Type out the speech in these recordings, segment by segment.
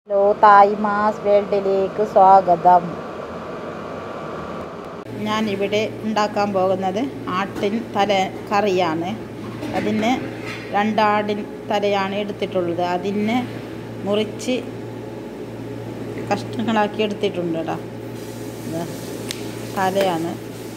hello തായ്മാസ് വേൾഡിലേക്ക് സ്വാഗതം ഞാൻ ഇവിടെ ഉണ്ടാക്കാൻ പോകുന്നത് ആട്ടിൻ തല കറിയാണ് അതിന് രണ്ടാടിൻ തലയാണ് എടുത്തിട്ടുള്ളത് അതിന് മുറിച്ച് കഷ്ണങ്ങളാക്കി എടുത്തിട്ടുണ്ട് കേട്ടോ ഇത് തലയാണ്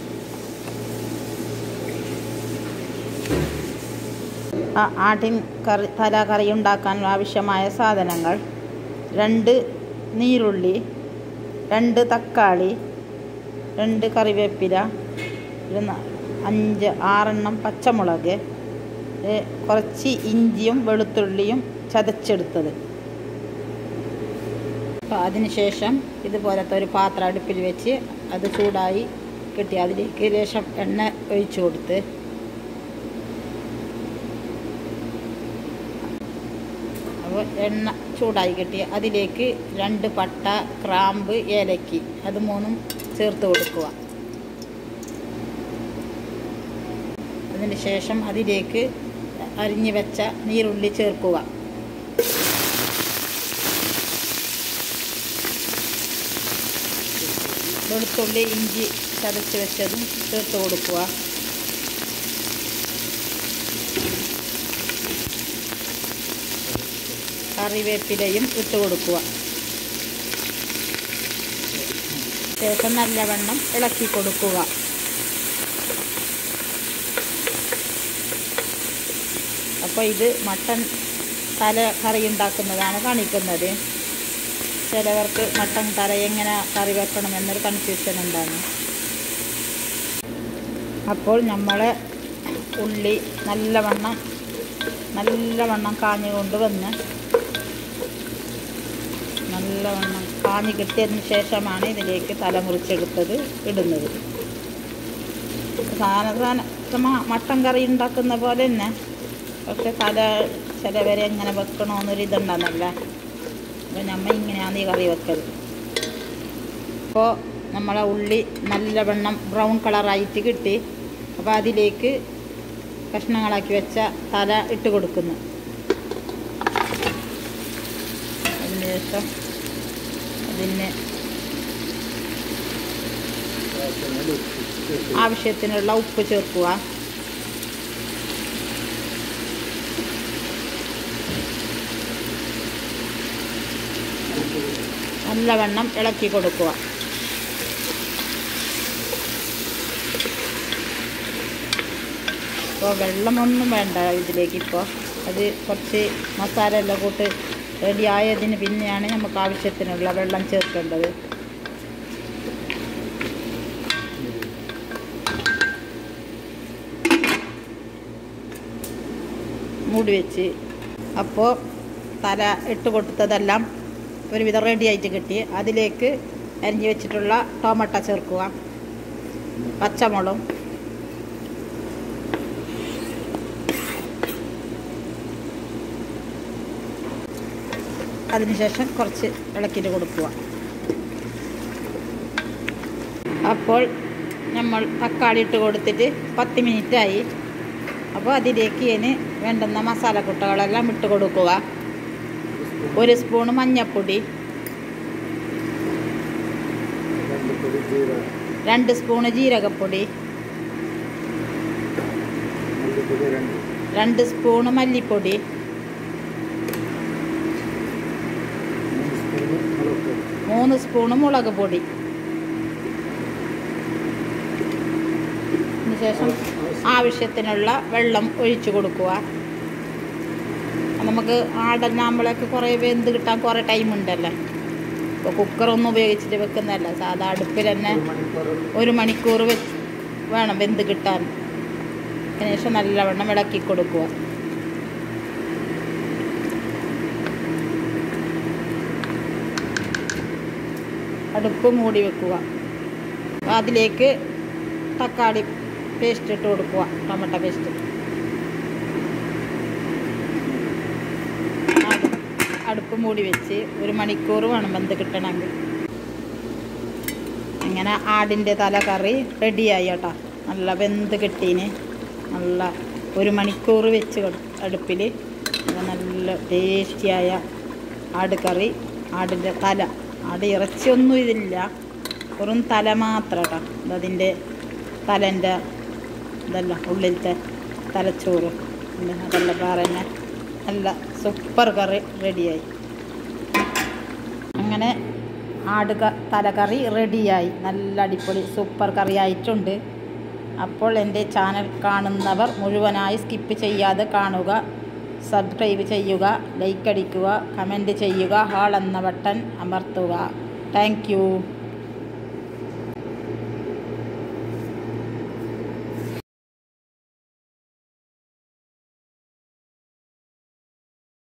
ആ ആട്ടിൻ കറി തല കറി ഉണ്ടാക്കാൻ ആവശ്യമായ സാധനങ്ങൾ രണ്ട് നീരുള്ളി രണ്ട് തക്കാളി രണ്ട് കറിവേപ്പില ഒരു ന- അഞ്ച് ആറെണ്ണം പച്ചമുളക് ഏ, കുറച്ച് ഇഞ്ചിയും വെളുത്തുള്ളിയും ചതച്ചെടുത്തത് അപ്പോൾ അതിനുശേഷം ഇതുപോലത്തെ ഒരു പാത്രം അടുപ്പിൽ വെച്ച് അത് ചൂടായി കിട്ടി അതിലേക്ക് ലേശം എണ്ണ ഒഴിച്ചു കൊടുത്ത് അപ്പോൾ എണ്ണ ചൂടായി കിട്ടി അതിലേക്ക് രണ്ട് പട്ട ക്രാമ്പ് ഏലക്കി അത് മൂന്നും ചേർത്ത് കൊടുക്കുക അതിന് ശേഷം അതിലേക്ക് അരിഞ്ഞു വെച്ച നീരുള്ളി ചേർക്കുക വെളുത്തുള്ളി ഇഞ്ചി ചതച്ച് വെച്ചതും ചേർത്ത് കൊടുക്കുക കറിവേപ്പിലയും ഇട്ട് കൊടുക്കുക ശേഷം നല്ലവണ്ണം ഇളക്കി കൊടുക്കുക അപ്പോൾ ഇത് മട്ടൻ തല കറി ഉണ്ടാക്കുന്നതാണ് കാണിക്കുന്നത് ചിലവർക്ക് മട്ടൻ തല എങ്ങനെ കറി വെക്കണം എന്നൊരു കൺഫ്യൂഷൻ ഉണ്ടാകും അപ്പോൾ നമ്മളെ ഉള്ളി നല്ലവണ്ണം നല്ലവണ്ണം കാഞ്ഞുകൊണ്ട് വന്ന് നല്ലവണ്ണം കാഞ്ഞ് കിട്ടിയതിന് ശേഷമാണ് ഇതിലേക്ക് തല മുറിച്ചെടുത്തത് ഇടുന്നത് സാധാരണ മ- മട്ടൻ കറി ഉണ്ടാക്കുന്ന പോലെ തന്നെ പക്ഷെ തല ചിലവരെ എങ്ങനെ വെക്കണമെന്നൊരു ഇതുണ്ടെന്നല്ല അപ്പോൾ നമ്മൾ ഇങ്ങനെയാണ് ഈ കറി വെക്കൽ അപ്പോൾ നമ്മളെ ഉള്ളി നല്ലവണ്ണം ബ്രൗൺ കളറായിട്ട് കിട്ടി അപ്പോൾ അതിലേക്ക് കഷ്ണങ്ങളാക്കി വെച്ച തല ഇട്ട് കൊടുക്കുന്നു അതിന് ശേഷം അതിന് ആവശ്യത്തിനുള്ള ഉപ്പ് ചേർക്കുക നല്ലവണ്ണം ഇളക്കി കൊടുക്കുക ഇപ്പോൾ വെള്ളമൊന്നും വേണ്ട ഇതിലേക്ക് ഇപ്പോൾ അത് കുറച്ച് മസാല എല്ലാം കൂട്ട് റെഡി ആയതിന് പിന്നെയാണ് നമുക്ക് ആവശ്യത്തിനുള്ള വെള്ളം ചേർക്കേണ്ടത് മൂടി വെച്ച് അപ്പോൾ തല ഇട്ട് കൊടുത്തതെല്ലാം ഒരുവിധം റെഡി ആയിട്ട് കിട്ടി അതിലേക്ക് അരിഞ്ഞ് വെച്ചിട്ടുള്ള ടൊമാറ്റോ ചേർക്കുക പച്ചമുളകും അതിനുശേഷം കുറച്ച് ഇളക്കിയിട്ട് കൊടുക്കുക അപ്പോൾ നമ്മൾ തക്കാളി ഇട്ട് കൊടുത്തിട്ട് പത്ത് മിനിറ്റായി അപ്പോൾ അതിലേക്ക് ഇനി വേണ്ടുന്ന മസാലക്കൂട്ടുകളെല്ലാം ഇട്ട് കൊടുക്കുക ഒരു സ്പൂണ് മഞ്ഞൾപ്പൊടി രണ്ട് സ്പൂണ് ജീരകപ്പൊടി രണ്ട് സ്പൂണ് മല്ലിപ്പൊടി മൂന്ന് സ്പൂണ് മുളക് പൊടി അതിനുശേഷം ആവശ്യത്തിനുള്ള വെള്ളം ഒഴിച്ചു കൊടുക്കുക നമുക്ക് ആടന്നാമ്പളൊക്കെ കുറേ വെന്ത് കിട്ടാൻ കുറേ ടൈം ഉണ്ടല്ലോ ഇപ്പോൾ കുക്കറൊന്നും ഉപയോഗിച്ചിട്ട് വെക്കുന്നതല്ല സാധാ അടുപ്പിൽ തന്നെ ഒരു മണിക്കൂർ വെച്ച് വേണം വെന്ത് കിട്ടാൻ അതിനുശേഷം നല്ലവണ്ണം ഇളക്കി കൊടുക്കുക അടുപ്പ് മൂടി വെക്കുക അപ്പോൾ അതിലേക്ക് തക്കാളി പേസ്റ്റ് ഇട്ട് കൊടുക്കുക ടൊമാറ്റോ പേസ്റ്റ് അടുപ്പ് മൂടി വെച്ച് ഒരു മണിക്കൂർ വേണം വെന്ത് കിട്ടണമെങ്കിൽ അങ്ങനെ ആടിൻ്റെ തല കറി റെഡിയായി കേട്ടോ നല്ല വെന്ത് കിട്ടീന് നല്ല ഒരു മണിക്കൂർ വെച്ച് കൊടു- അടുപ്പിൽ നല്ല ടേസ്റ്റിയായ ആട് കറി ആടിൻ്റെ തല ആട് ഇറച്ചിയൊന്നും ഇതില്ല വെറും തല മാത്രം കേട്ടോ അതതിൻ്റെ തലൻ്റെ ഇതല്ല ഉള്ളിലത്തെ തലച്ചോറ് പിന്നെ അതെല്ലാം വേറെ തന്നെ നല്ല സൂപ്പർ കറി റെഡിയായി അങ്ങനെ ആട് ക- തലക്കറി റെഡിയായി നല്ല അടിപൊളി സൂപ്പർ കറി ആയിട്ടുണ്ട് അപ്പോൾ എൻ്റെ ചാനൽ കാണുന്നവർ മുഴുവനായി സ്കിപ്പ് ചെയ്യാതെ കാണുക സബ്സ്ക്രൈബ് ചെയ്യുക ലൈക്ക് അടിക്കുക കമൻറ്റ് ചെയ്യുക ഹാൾ എന്ന ബട്ടൺ അമർത്തുക താങ്ക് യു